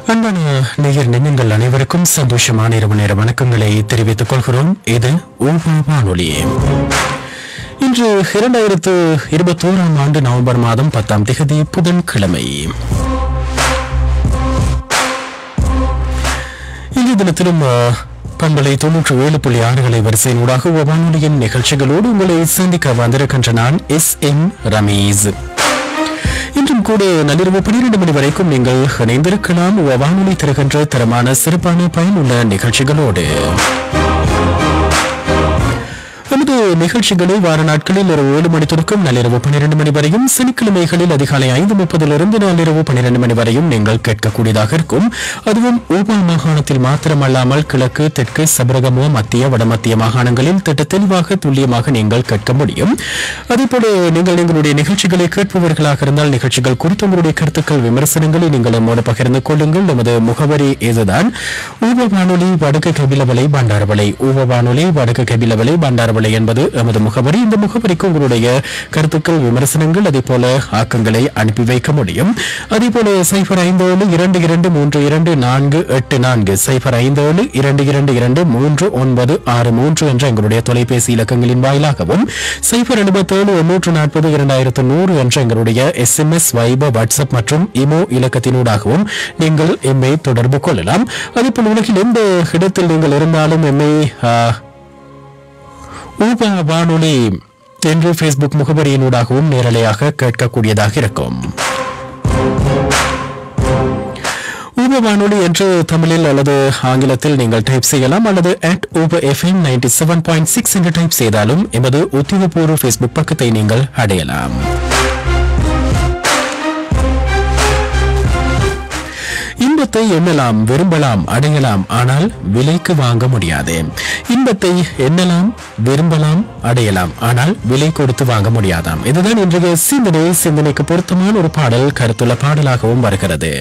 அன்பான நேயர் நெஞ்சங்கள் அனைவருக்கும் சந்தோஷமான இரவு நேர வணக்கங்களை தெரிவித்துக் கொள்கிறோம் இது ஊபா வானொலி இன்று இரண்டாயிரத்து இருபத்தோராம் ஆண்டு நவம்பர் மாதம் பத்தாம் திகதி புதன்கிழமை இன்றைய தினத்திலும் அஹ், பண்பலை தொன்னூற்று ஏழு புள்ளி ஆறுகளை வரிசையினூடாக வானொலியின் நிகழ்ச்சிகளோடு உங்களை சந்திக்க வந்திருக்கின்ற நான் எஸ் எம் ரமேஷ் இன்றும் கூட நள்ளிரவு பன்னிரண்டு மணி வரைக்கும் நீங்கள் இணைந்திருக்கலாம் வானொலி தருகின்ற தரமான சிறப்பான பயனுள்ள நிகழ்ச்சிகளோடு நமது நிகழ்ச்சிகளை வார நாட்களில் இரவு ஏழு மணி தொடக்கம் நள்ளிரவு பன்னிரண்டு மணி வரையும் சனிக்கிழமைகளில் அதிகாலை ஐந்து முப்பதிலிருந்து நள்ளிரவு பன்னிரண்டு மணி வரையும் நீங்கள் கேட்கக்கூடியதாக இருக்கும் அதுவும் ஊபா மாகாணத்தில் மாத்திரமல்லாமல் கிழக்கு தெற்கு சபரகமோ மத்திய வடமத்திய மாகாணங்களில் திட்ட தெளிவாக துல்லியமாக நீங்கள் கேட்க முடியும் அதேபோல நீங்கள் எங்களுடைய நிகழ்ச்சிகளை கேட்பவர்களாக இருந்தால் நிகழ்ச்சிகள் குறித்து உங்களுடைய கருத்துக்கள் விமர்சனங்களை நீங்கள் நம்மோடு பகிர்ந்து கொள்ளுங்கள் நமது முகவரி இதுதான் ஊப வானொலி வடக்கு கபிலவலை பண்டாரவளை ஊப வானொலி வடக்கு கபிலவலை பண்டாரவளை என்பது எமது முகவரி இந்த முகவரிக்கு உங்களுடைய கருத்துக்கள் விமர்சனங்கள் அதே போல ஆக்கங்களை அனுப்பி வைக்க முடியும் அதே போல சைபர் ஐந்து ஏழு இரண்டு இரண்டு மூன்று இரண்டு நான்கு எட்டு நான்கு சைபர் ஐந்து ஏழு இரண்டு இரண்டு இரண்டு மூன்று ஒன்பது ஆறு மூன்று என்ற எங்களுடைய தொலைபேசி இலக்கங்களின் வாயிலாகவும் சைபர் எழுபத்தேழு எண்ணூற்று நாற்பது இரண்டாயிரத்து நூறு என்ற எங்களுடைய எஸ்எம்எஸ் வைபர் வாட்ஸ்அப் மற்றும் இமோ இலக்கத்தினூடாகவும் நீங்கள் எம்மை தொடர்பு கொள்ளலாம் அதேபோல் உலகில் எந்த இடத்தில் நீங்கள் இருந்தாலும் எம்மை ஆ, ஊபா வானொலி என்று ஃபேஸ்புக் முகவரியினூடாகவும் நேரலையாக கேட்கக்கூடியதாக இருக்கும் ஊப வானொலி என்று தமிழில் அல்லது ஆங்கிலத்தில் நீங்கள் டைப் செய்யலாம் அல்லது அட் ஊப FM ninety seven point six என்று டைப் செய்தாலும் எமது உத்தியோகபூர்வ ஃபேஸ்புக் பக்கத்தை நீங்கள் அடையலாம் இன்பத்தை எண்ணலாம் விரும்பலாம் அடையலாம் ஆனால் விலைக்கு வாங்க முடியாது இன்பத்தை எண்ணலாம் விரும்பலாம் அடையலாம் ஆனால் விலை கொடுத்து வாங்க முடியாதாம் இதுதான் இன்றைய சிந்தனை சிந்தனைக்கு பொருத்தமான ஒரு பாடல் கருத்துள்ள பாடலாகவும் வருகிறது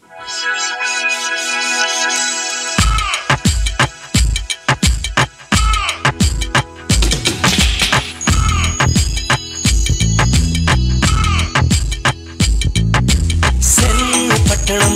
சென்னை பட்டணம்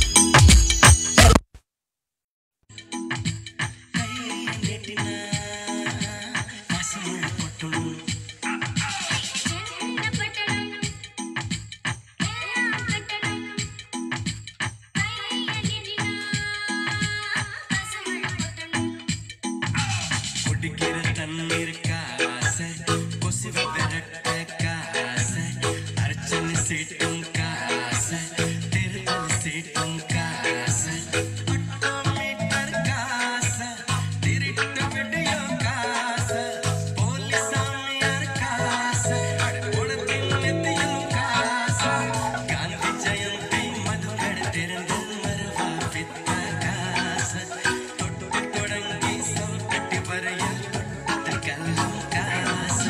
குடிக்கிற தண்ணீர் காசை கொசுவ விரட்ட காசை அர்ச்சனை சீட்டும் காசை திருத்தல் சீட்டும் காசை ஆட்டோமீட்டர் காசை திருட்டு விடியோ காசை போலீஸ் சாமியார் காசை குளத்தின் நித்தியம் காசை காந்தி ஜெயந்தி மதுக்கடை திறந்து மறுவா வித்த காசை தொட்டு தொடங்கி சவுக்கட்டி வரையில் தொட்டதற்கெல்லாம் காசு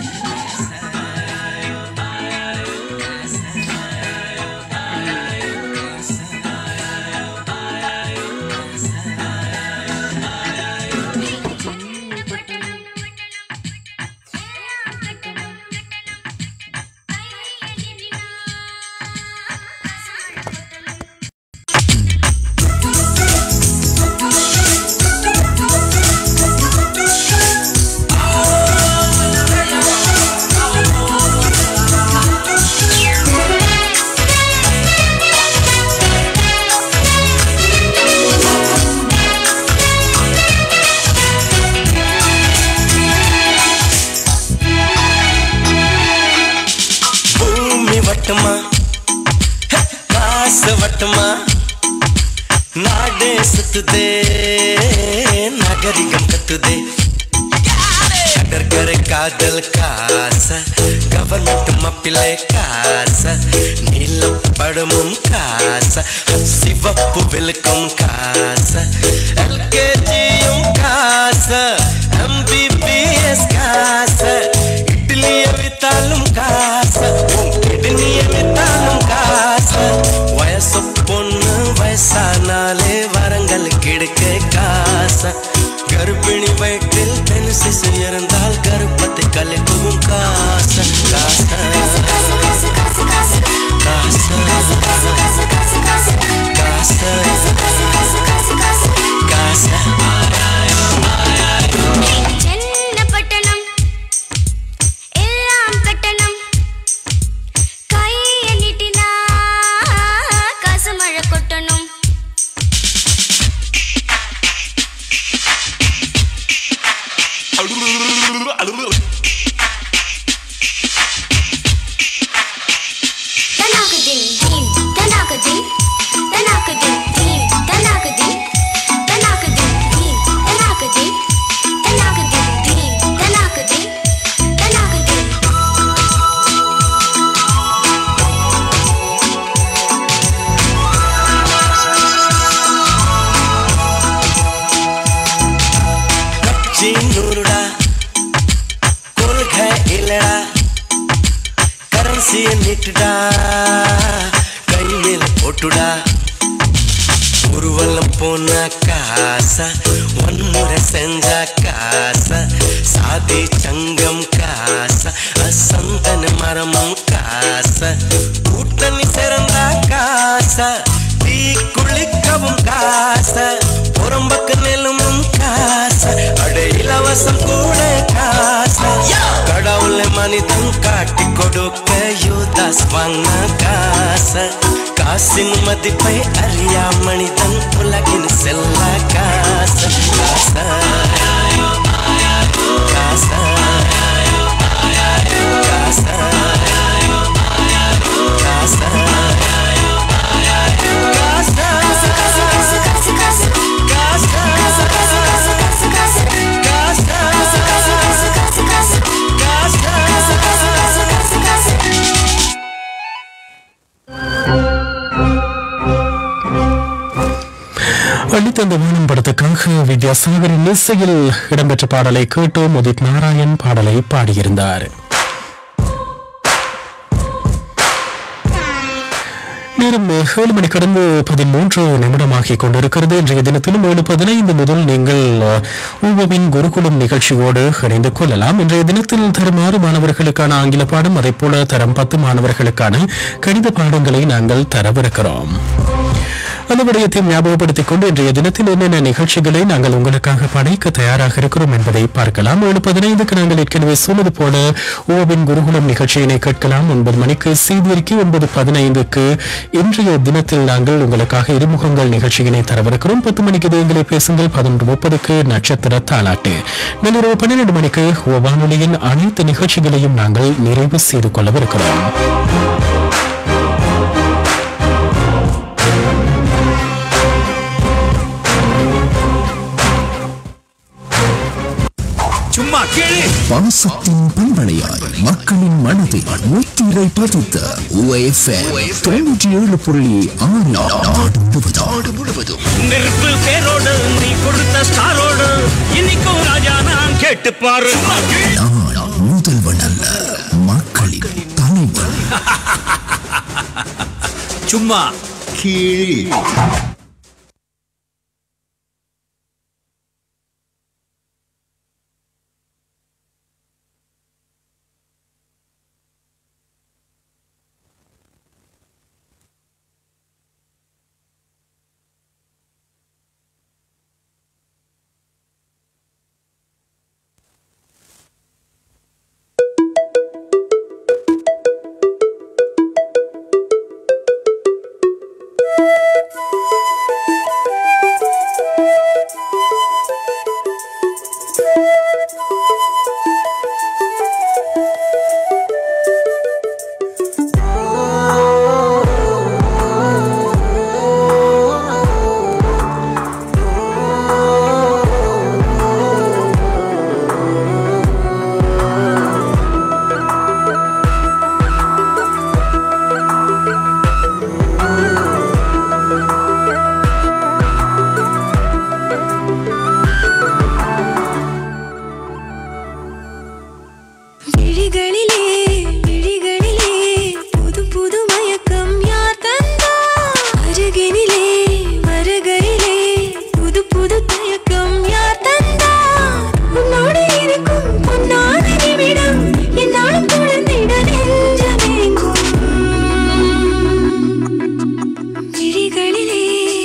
பூமி வட்டமா ஹே, காசு வட்டமா நாடே சுத்துதே நகரிகம் கத்துதே கடற்கரை காதல் காச கவர்மெண்ட் மப்பிலே காச நீலம் படமும் காச சிவப்பு விழுக்கும் காச எல்கேஜியும் காச எம்பிபிஎஸ் காச இட்லிய வித்தாலும் காச உன் கிட்னிய வித்தாலும் காச வயசு பொண்ணு வயசானாலே வரங்கள் கிடைக்க காச கர்ப்பிணி வயிற்றில் பெண் சிசு இருந்தால் கருப்பத்தை கலைக்கவும் காச காச காச காச கொட்டுடா ஊர்வலம் போன காசா வன்முறை செஞ்ச காசா சாதி சங்கம் காசா அசந்தன மரமும் காசா கூட்டணி சிறந்த காசா தீ குளிக்கவும் காசா புறம்பக்க நெல்லும் காசா அட இலவசம் கூட காசா கடவுளை மனிதன் காட்டி கொடுக்க யூதாஸ் வாங்க காசா காசின் மதிப்பை அறியா மனிதன் உலகின் செல்ல காச காச காச காச காச அள்ளித்தந்த வானம் படத்துக்காக வித்யாசாகரின் இசையில் இடம்பெற்ற பாடலை கேட்டோம் உதித் நாராயண் பாடலை பாடியிருந்தார் நேரம் ஏழு மணி கடந்து பதிமூன்று நிமிடமாகிக் கொண்டிருக்கிறது இன்றைய தினத்திலும் ஏழு பதினைந்து முதல் நீங்கள் ஊபவின் குருகுலம் நிகழ்ச்சியோடு இணைந்து கொள்ளலாம் இன்றைய தினத்தில் தரம் ஆறு மாணவர்களுக்கான ஆங்கில பாடம் அதே போல தரம் பத்து மாணவர்களுக்கான கணித பாடங்களை நாங்கள் தரவிருக்கிறோம் அந்த விடயத்தையும் ஞாபகப்படுத்திக் கொண்டு இன்றைய தினத்தில் என்னென்ன நிகழ்ச்சிகளை நாங்கள் உங்களுக்காக படைக்க தயாராக இருக்கிறோம் என்பதை பார்க்கலாம் ஏழு பதினைந்துக்கு நாங்கள் ஏற்கனவே சொன்னது போல ஓவின் குருகுலம் நிகழ்ச்சியினை கேட்கலாம் ஒன்பது மணிக்கு செய்திருக்கை ஒன்பது பதினைந்துக்கு இன்றைய தினத்தில் நாங்கள் உங்களுக்காக இருமுகங்கள் நிகழ்ச்சியினை தரவிருக்கிறோம் பத்து மணிக்கு தேங்களை பேசுங்கள் பதினொன்று முப்பதுக்கு நட்சத்திர தாலாட்டு நள்ளிரவு பன்னிரண்டு மணிக்கு ஓ வானொலியின் அனைத்து நிகழ்ச்சிகளையும் நாங்கள் நிறைவு செய்து கொள்ளவிருக்கிறோம் சும்மா கேளு பாசத்தின் பண்பலையாய் மக்களின் மனதில் முத்திரை பதித்த UFM தொண்ணூற்றி ஏழு புள்ளி ஆறு நாடு முழுவதும் நெருப்பு பேரோடு நீ கொடுத்த ஸ்டாரோடு இன்னைக்கும் ராஜா நான் கேட்டு பாரு நான் முதல்வன் அல்ல மக்களின் தலைவன் சும்மா கீழ் விழிகளிலே விழிகளிலே புது புது மயக்கம் யார் தந்தா அருகினிலே வருகையிலே புது புது தயக்கம் யார் தந்தா உன்னோடு இருக்கும் பொன்னான நிமிடம் என்னாலும் குழந்தைட நெஞ்சமெங்கும் விழிகளிலே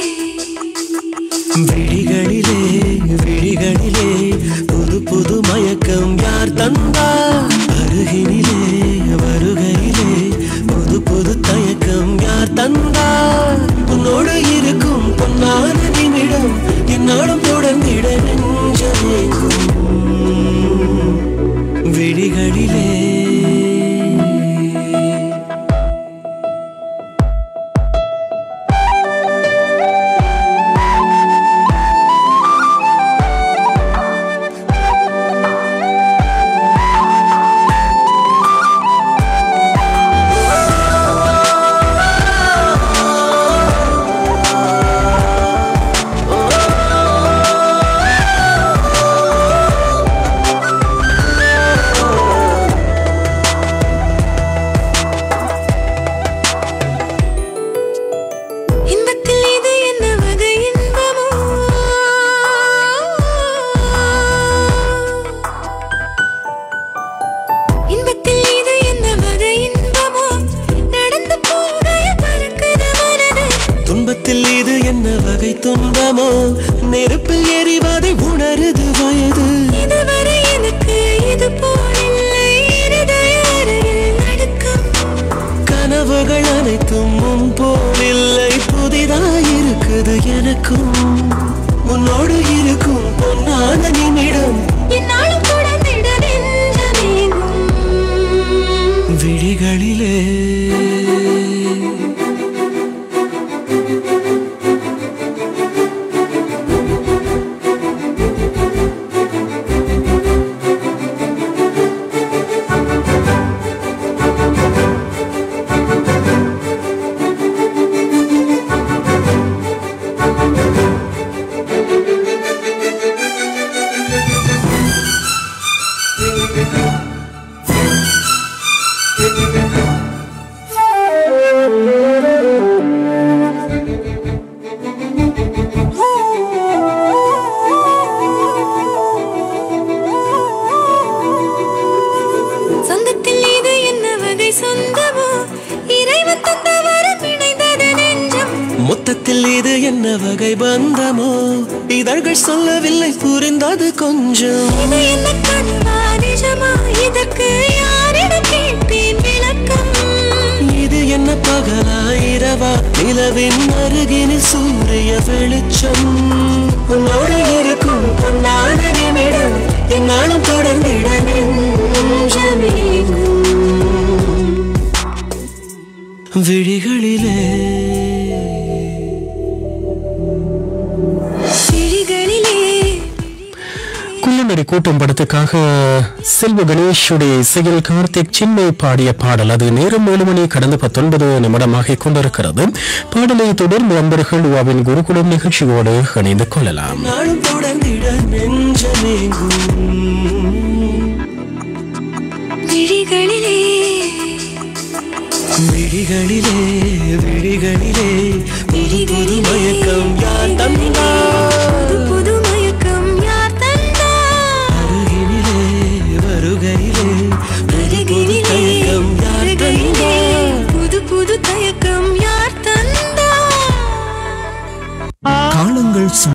விழிகளிலே விழிகளிலே புது புது மயக்கம் யார் தந்தா அருகினிலே வருகையிலே புது புது தயக்கம் யார் தந்தா உன்னோடு இருக்கும் பொன்னான நிமிடம் என்னாலும் தொடர்ந்திட நெஞ்சமேங்கும் விழிகளிலே சொந்தத்தில் இது என்ன வகை துன்பமோ நெருப்பில் எரிவதை உணருது வயது இதுவரை எனக்கு இது போலில்லை இருதய அறையில் நடுக்கம் கனவுகள் அனைத்தும் முன் போலில்லை புதிதாயிருக்குது எனக்கும் உன்னோடு இருக்கும் பொன்னான நிமிடம் என்னாலும் தொடர்ந்திட நெஞ்சமேங்கும் விழிகளிலே சொந்தத்தில் இது என்ன வகை சொந்தமோ இறைவன் தந்த வரம் இணைந்தது நெஞ்சம் மொத்தத்தில் இது என்ன வகை பந்தமோ இதழ்கள் சொல்லவில்லை புரிந்தது கொஞ்சம் இது என்ன கனவா நிஜமா இதற்கு யாரிடம் கேட்பேன் விளக்கம் இது என்ன பகலா இரவா நிலவின் அருகினில் சூரிய வெளிச்சம் உன்னோடு இருக்கும் பொன்னான நிமிடம் என்னாலும் தொடர்ந்திட நெஞ்சமேங்கும். விழிகளிலே விழிகளிலே குள்ளநரி கூட்டம் படத்துக்காக செல்வ கணேஷுடைய இசையில் கார்த்திக் சின்மை பாடிய பாடல் அது நேரம் ஏழு மணி கடந்த பத்தொன்பது நிமிடமாக கொண்டிருக்கிறது பாடலை தொடர்ந்து நண்பர்கள் உவாவின் குருகுலம் நிகழ்ச்சியோடு இணைந்து கொள்ளலாம் நாளும் தொடர்ந்திட நெஞ்சமேங்கும் விழிகளிலே விழிகளிலே விழிகளிலே புது புது மயக்கம் யார் தந்தா புது புது மயக்கம் யார் தந்தா அருகினிலே வருகையிலே புது புது தயக்கம் யார் தந்தா புது புது தயக்கம் யார் தந்தா காலங்கள்